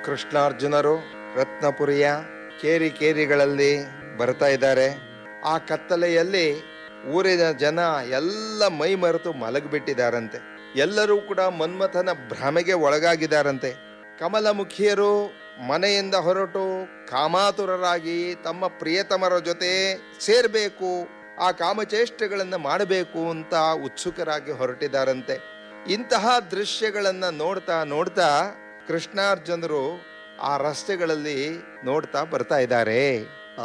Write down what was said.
ಕೃಷ್ಣಾರ್ಜುನರು ರತ್ನಪುರಿಯ ಕೇರಿ ಕೇರಿಗಳಲ್ಲಿ ಬರ್ತಾ ಇದ್ದಾರೆ ಆ ಕತ್ತಲೆಯಲ್ಲಿ ಊರಿನ ಜನ ಎಲ್ಲ ಮೈ ಮರೆತು ಮಲಗಿಬಿಟ್ಟಿದ್ದಾರಂತೆ ಎಲ್ಲರೂ ಕೂಡ ಮನ್ಮಥನ ಭ್ರಮೆಗೆ ಒಳಗಾಗಿದ್ದಾರಂತೆ ಕಮಲಮುಖಿಯರು ಮನೆಯಿಂದ ಹೊರಟು ಕಾಮಾತುರರಾಗಿ ತಮ್ಮ ಪ್ರಿಯತಮರ ಜೊತೆ ಸೇರ್ಬೇಕು ಆ ಕಾಮಚೇಷ್ಟೆಗಳನ್ನ ಮಾಡಬೇಕು ಅಂತ ಉತ್ಸುಕರಾಗಿ ಹೊರಟಿದ್ದಾರಂತೆ ಇಂತಹ ದೃಶ್ಯಗಳನ್ನ ನೋಡ್ತಾ ನೋಡ್ತಾ ಕೃಷ್ಣಾರ್ಜುನರು ಆ ರಸ್ತೆಗಳಲ್ಲಿ ನೋಡ್ತಾ ಬರ್ತಾ ಇದ್ದಾರೆ